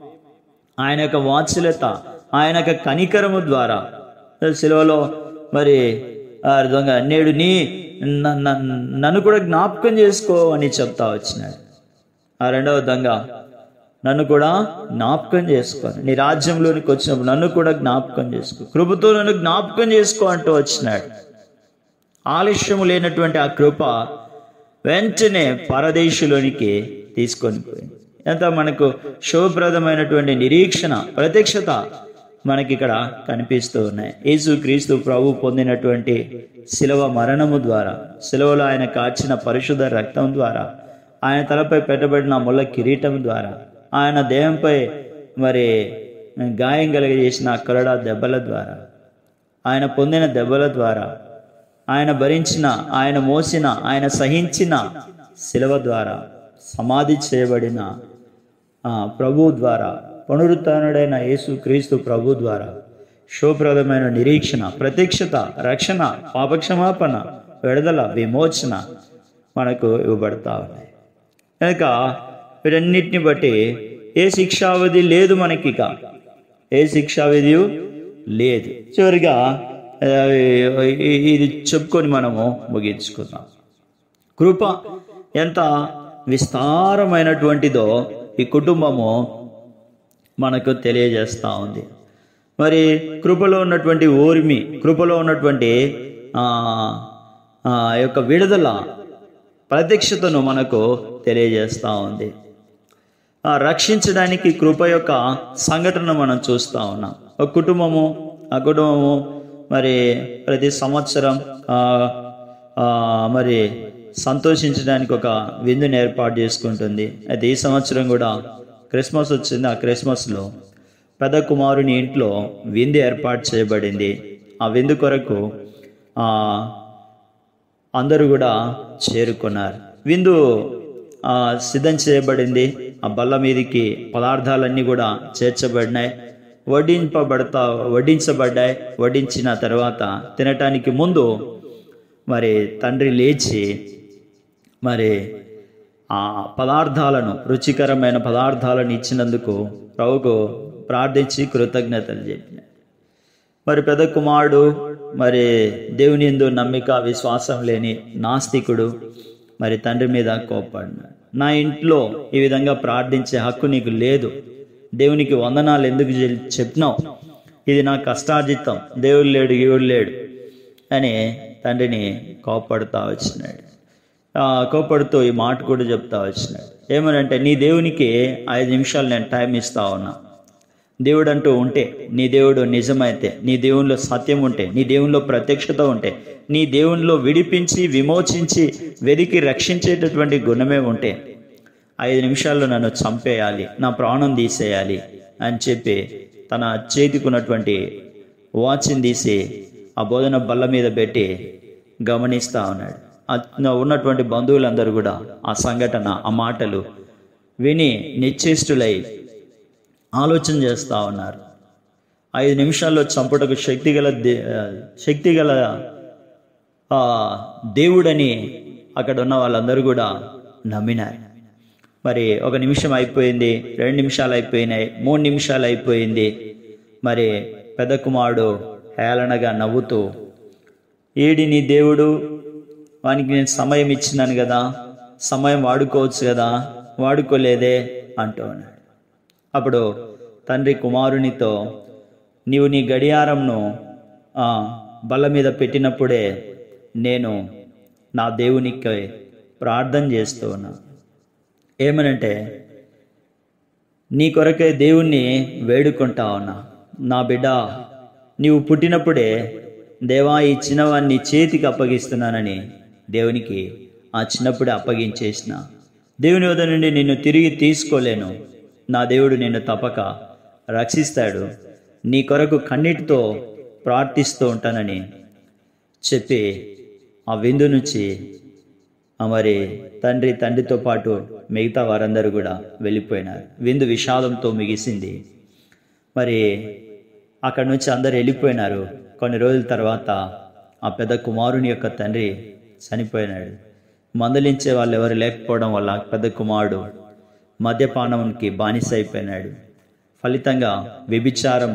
ఆయన యొక్క వాత్సల్యత ఆయన యొక్క కనికరము ద్వారా శిలువలో మరి ఆ విధంగా నేడు నీ న- న- నన్ను కూడా జ్ఞాపకం చేసుకో అని చెప్తా వచ్చినాడు ఆ రెండవ విధంగా నన్ను కూడా జ్ఞాపకం చేసుకో నీ రాజ్యంలోనికి వచ్చినప్పుడు నన్ను కూడా జ్ఞాపకం చేసుకో కృపతో నన్ను జ్ఞాపకం చేసుకో అంటూ వచ్చినాడు ఆలస్యము లేనటువంటి ఆ కృప వెంటనే పరదేశులోనికి తీసుకొని పోయింది ఎంత మనకు శుభప్రదమైనటువంటి నిరీక్షణ ప్రత్యక్షత మనకి ఇక్కడ కనిపిస్తూ ఉన్నాయి యేసు క్రీస్తు ప్రభు పొందినటువంటి శిలవ మరణము ద్వారా శిలవలో ఆయన కాచిన పరిశుద్ధ రక్తం ద్వారా ఆయన తలపై పెట్టబడిన ముళ్ళ కిరీటం ద్వారా ఆయన దేహంపై మరి గాయం కలిగజేసిన కొరడా దెబ్బల ద్వారా ఆయన పొందిన దెబ్బల ద్వారా ఆయన భరించిన ఆయన మోసిన ఆయన సహించిన శిలవ ద్వారా సమాధి చేయబడిన ఆ ప్రభు ద్వారా పునరుత్డైన యేసు క్రీస్తు ప్రభు ద్వారా శోప్రదమైన నిరీక్షణ ప్రత్యక్షత రక్షణ పాపక్షమాపణ విడుదల విమోచన మనకు ఇవ్వబడతా ఉన్నాయి కనుక వీటన్నిటిని బట్టి ఏ శిక్షావిధి లేదు మనకి ఇక ఏ శిక్షావిధి లేదు చివరిగా ఆ, ఈ- ఇది చెప్పుకొని మనము ముగించుకుందాం కృప ఎంత విస్తారమైనటువంటిదో ఈ కుటుంబము మనకు తెలియజేస్తూ ఉంది మరి కృపలో ఉన్నటువంటి ఓర్మి కృపలో ఉన్నటువంటి ఆ, ఆ యొక్క విడుదల ప్రత్యక్షతను మనకు తెలియజేస్తూ ఉంది ఆ రక్షించడానికి కృప యొక్క సంఘటన మనం చూస్తూ ఉన్నాం ఒక కుటుంబము ఆ కుటుంబము మరి ప్రతి సంవత్సరం ఆ, ఆ, మరి సంతోషించడానికి ఒక విందుని ఏర్పాటు చేసుకుంటుంది అయితే ఈ సంవత్సరం కూడా క్రిస్మస్ వచ్చింది ఆ క్రిస్మస్లో పెద్ద కుమారుని ఇంట్లో విందు ఏర్పాటు చేయబడింది ఆ విందు కొరకు ఆ, అందరూ కూడా చేరుకున్నారు విందు ఆ, సిద్ధం చేయబడింది ఆ బల్ల మీదకి పదార్థాలన్నీ కూడా చేర్చబడినాయి వడ్డింపబడతా వడ్డించబడ్డాయి వడ్డించిన తర్వాత తినటానికి ముందు మరి తండ్రి లేచి మరి ఆ పదార్థాలను రుచికరమైన పదార్థాలను ఇచ్చినందుకు ప్రభుకు ప్రార్థించి కృతజ్ఞతలు చెప్పినాడు మరి పెద్ద కుమారుడు మరి దేవుని ఎందు నమ్మిక విశ్వాసం లేని నాస్తికుడు మరి తండ్రి మీద కోప్పడినాడు నా ఇంట్లో ఈ విధంగా ప్రార్థించే హక్కు నీకు లేదు దేవునికి వందనాలు ఎందుకు చెల్- చెప్పినావు ఇది నా కష్టార్జితం దేవుడు లేడు ఈవుడు లేడు అని తండ్రిని కోప్పడుతూ వచ్చినాడు ఆ, కోప్పడుతూ ఈ మాట కూడా చెప్తా వచ్చినాడు ఏమనంటే నీ దేవునికి ఐదు నిమిషాలు నేను టైం ఇస్తా ఉన్నా దేవుడు అంటూ ఉంటే నీ దేవుడు నిజమైతే నీ దేవునిలో సత్యం ఉంటే నీ దేవునిలో ప్రత్యక్షత ఉంటే నీ దేవునిలో విడిపించి విమోచించి వెదికి రక్షించేటటువంటి గుణమే ఉంటే ఐదు నిమిషాల్లో నన్ను చంపేయాలి నా ప్రాణం తీసేయాలి అని చెప్పి తన చేతికున్నటువంటి వాచ్ని తీసి ఆ భోజన బల్ల మీద పెట్టి గమనిస్తూ ఉన్నాడు ఆ ఉన్నటువంటి బంధువులందరూ కూడా ఆ సంఘటన ఆ మాటలు విని నిశ్చేష్టులై ఆలోచన చేస్తూ ఉన్నారు ఐదు నిమిషాల్లో చంపుటకు శక్తిగల దే శక్తిగల ఆ, దేవుడని అక్కడ ఉన్న వాళ్ళందరూ కూడా నమ్మినారు మరి ఒక నిమిషం అయిపోయింది రెండు నిమిషాలు అయిపోయినాయి మూడు నిమిషాలు అయిపోయింది మరి పెద్ద కుమారుడు హేళనగా నవ్వుతూ ఏడి నీ దేవుడు వానికి నేను సమయం ఇచ్చినాను కదా సమయం వాడుకోవచ్చు కదా వాడుకోలేదే అంటూ ఉన్నాడు అప్పుడు తండ్రి కుమారునితో నీవు నీ గడియారంను ఆ, బల్ల మీద పెట్టినప్పుడే నేను నా దేవునికి ప్రార్థన చేస్తూ ఉన్నా ఏమనంటే నీ కొరకే దేవుణ్ణి వేడుకుంటా ఉన్నా నా బిడ్డ నీవు పుట్టినప్పుడే దేవా ఈ చిన్నవాన్ని చేతికి అప్పగిస్తున్నానని దేవునికి ఆ చిన్నప్పుడే అప్పగించేసిన దేవుని వద్ద నుండి నిన్ను తిరిగి తీసుకోలేను నా దేవుడు నిన్ను తప్పక రక్షిస్తాడు నీ కొరకు కన్నీటితో ప్రార్థిస్తూ ఉంటానని చెప్పి ఆ విందు నుంచి ఆ మరి తండ్రి తండ్రితో పాటు మిగతా వారందరూ కూడా వెళ్ళిపోయినారు విందు విషాదంతో ముగిసింది మరి అక్కడి నుంచి అందరు వెళ్ళిపోయినారు కొన్ని రోజుల తర్వాత ఆ పెద్ద కుమారుని యొక్క తండ్రి చనిపోయినాడు మందలించే వాళ్ళు ఎవరు లేకపోవడం వల్ల పెద్ద కుమారుడు మద్యపానంకి బానిస అయిపోయినాడు ఫలితంగా వ్యభిచారం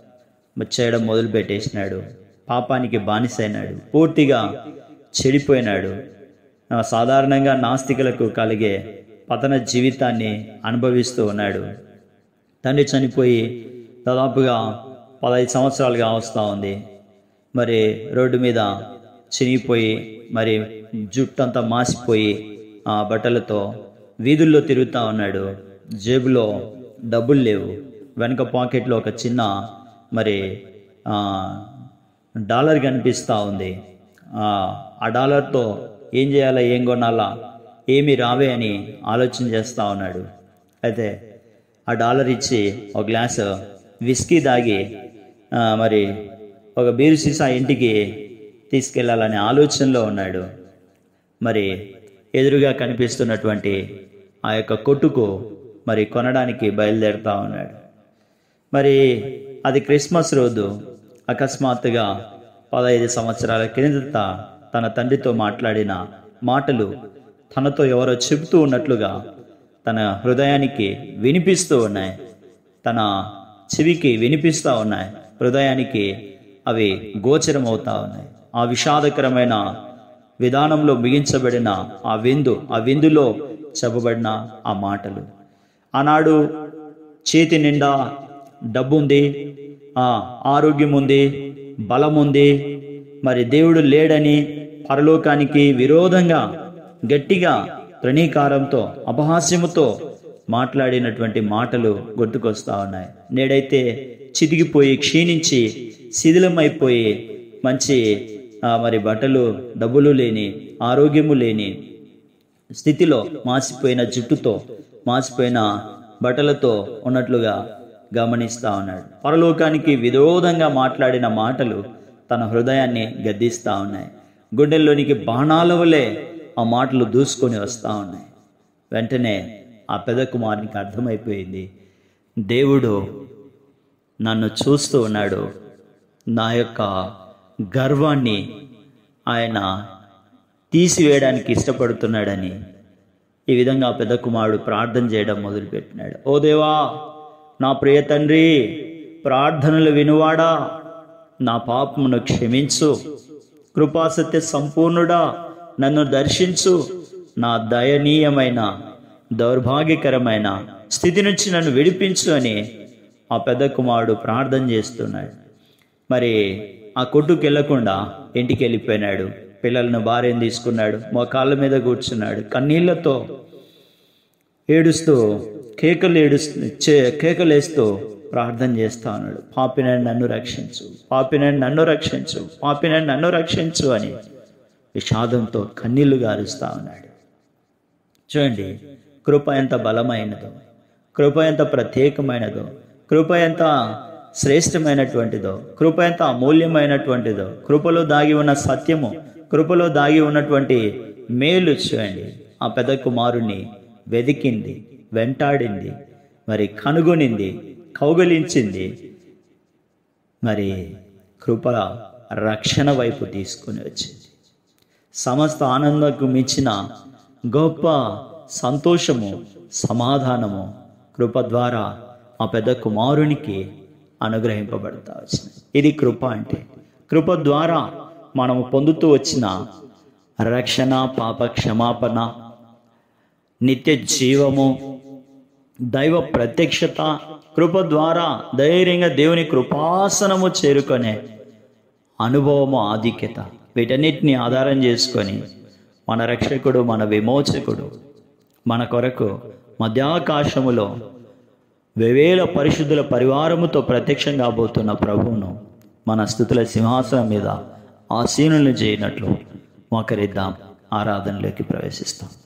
చేయడం మొదలుపెట్టేసినాడు పాపానికి బానిస అయినాడు పూర్తిగా చెడిపోయినాడు ఆ, సాధారణంగా నాస్తికులకు కలిగే పతన జీవితాన్ని అనుభవిస్తూ ఉన్నాడు తండ్రి చనిపోయి దాదాపుగా పదహైదు సంవత్సరాలుగా వస్తూ ఉంది మరి రోడ్డు మీద చినిగిపోయి మరి జుట్టంతా మాసిపోయి ఆ బట్టలతో వీధుల్లో తిరుగుతూ ఉన్నాడు జేబులో డబ్బులు లేవు వెనక పాకెట్లో ఒక చిన్న మరి ఆ, డాలర్ కనిపిస్తూ ఉంది ఆ, ఆ డాలర్తో ఏం చేయాలా ఏం కొనాలా ఏమి రావే అని ఆలోచన చేస్తూ ఉన్నాడు అయితే ఆ డాలర్ ఇచ్చి ఒక గ్లాస్ విస్కీ దాగి ఆ, మరి ఒక బీరు సీసా ఇంటికి తీసుకెళ్లాలనే ఆలోచనలో ఉన్నాడు మరి ఎదురుగా కనిపిస్తున్నటువంటి ఆ యొక్క కొట్టుకు మరి కొనడానికి బయలుదేరుతా ఉన్నాడు మరి అది క్రిస్మస్ రోజు అకస్మాత్తుగా పదహైదు సంవత్సరాల క్రిందట తన తండ్రితో మాట్లాడిన మాటలు తనతో ఎవరో చెబుతూ ఉన్నట్లుగా తన హృదయానికి వినిపిస్తూ ఉన్నాయి తన చెవికి వినిపిస్తూ ఉన్నాయి హృదయానికి అవి గోచరం అవుతా ఉన్నాయి ఆ విషాదకరమైన విధానంలో ముగించబడిన ఆ విందు ఆ విందులో చెప్పబడిన ఆ మాటలు ఆనాడు చేతి నిండా డబ్బు ఉంది ఆ ఆరోగ్యం ఉంది బలం ఉంది మరి దేవుడు లేడని పరలోకానికి విరోధంగా గట్టిగా తృణీకారంతో అపహాస్యముతో మాట్లాడినటువంటి మాటలు గుర్తుకొస్తా ఉన్నాయి నేడైతే చితికిపోయి క్షీణించి శిథిలమైపోయి మంచి ఆ, మరి బట్టలు డబ్బులు లేని ఆరోగ్యము లేని స్థితిలో మాసిపోయిన జుట్టుతో మాసిపోయిన బట్టలతో ఉన్నట్లుగా గమనిస్తా ఉన్నాడు పరలోకానికి విరోధంగా మాట్లాడిన మాటలు తన హృదయాన్ని గద్దిస్తా ఉన్నాయి గుండెల్లోనికి బాణాల వలె ఆ మాటలు దూసుకొని వస్తూ ఉన్నాయి వెంటనే ఆ పెద్ద కుమారునికి అర్థమైపోయింది దేవుడు నన్ను చూస్తూ ఉన్నాడు నా యొక్క గర్వాన్ని ఆయన తీసివేయడానికి ఇష్టపడుతున్నాడని ఈ విధంగా ఆ పెద్ద కుమారుడు ప్రార్థన చేయడం మొదలుపెట్టినాడు ఓ దేవా నా ప్రియ తండ్రి ప్రార్థనలు వినువాడా నా పాపమును క్షమించు కృపాసత్య సంపూర్ణుడా నన్ను దర్శించు నా దయనీయమైన దౌర్భాగ్యకరమైన స్థితి నుంచి నన్ను విడిపించు అని ఆ పెద్ద కుమారుడు ప్రార్థన చేస్తున్నాడు మరి ఆ కొట్టుకు వెళ్లకుండా ఇంటికి వెళ్ళిపోయినాడు పిల్లలను భార్యను తీసుకున్నాడు మోకాళ్ళ మీద కూర్చున్నాడు కన్నీళ్లతో ఏడుస్తూ కేకలు ఏడుస్తూ చే కేకలేస్తూ ప్రార్థన చేస్తా ఉన్నాడు పాపినని నన్ను రక్షించు పాపినని నన్ను రక్షించు పాపినని నన్ను రక్షించు అని విషాదంతో కన్నీళ్లు గారుస్తా ఉన్నాడు చూడండి కృప ఎంత బలమైనదో కృప ఎంత ప్రత్యేకమైనదో కృప ఎంత శ్రేష్టమైనటువంటిదో కృప ఎంత అమూల్యమైనటువంటిదో కృపలో దాగి ఉన్న సత్యము కృపలో దాగి ఉన్నటువంటి మేలు చూడండి ఆ పెద్ద కుమారుణ్ణి వెదికింది వెంటాడింది మరి కనుగొనింది కౌగలించింది మరి కృప రక్షణ వైపు తీసుకుని వచ్చింది సమస్త ఆనందకు మించిన గొప్ప సంతోషము సమాధానము కృప ద్వారా ఆ పెద్ద కుమారునికి అనుగ్రహింపబడతా వచ్చింది ఇది కృప అంటే కృప ద్వారా మనము పొందుతూ వచ్చిన రక్షణ పాప క్షమాపణ నిత్య జీవము దైవ ప్రత్యక్షత కృప ద్వారా ధైర్యంగా దేవుని కృపాసనము చేరుకునే అనుభవము ఆధిక్యత వీటన్నిటిని ఆధారం చేసుకొని మన రక్షకుడు మన విమోచకుడు మన కొరకు మధ్యాకాశములో వేవేల పరిశుద్ధుల పరివారముతో ప్రత్యక్షం కాబోతున్న ప్రభువును మన స్థుతుల సింహాసనం మీద ఆసీనులను చేయనట్లు మోకరిద్దాం ఆరాధనలోకి ప్రవేశిస్తాం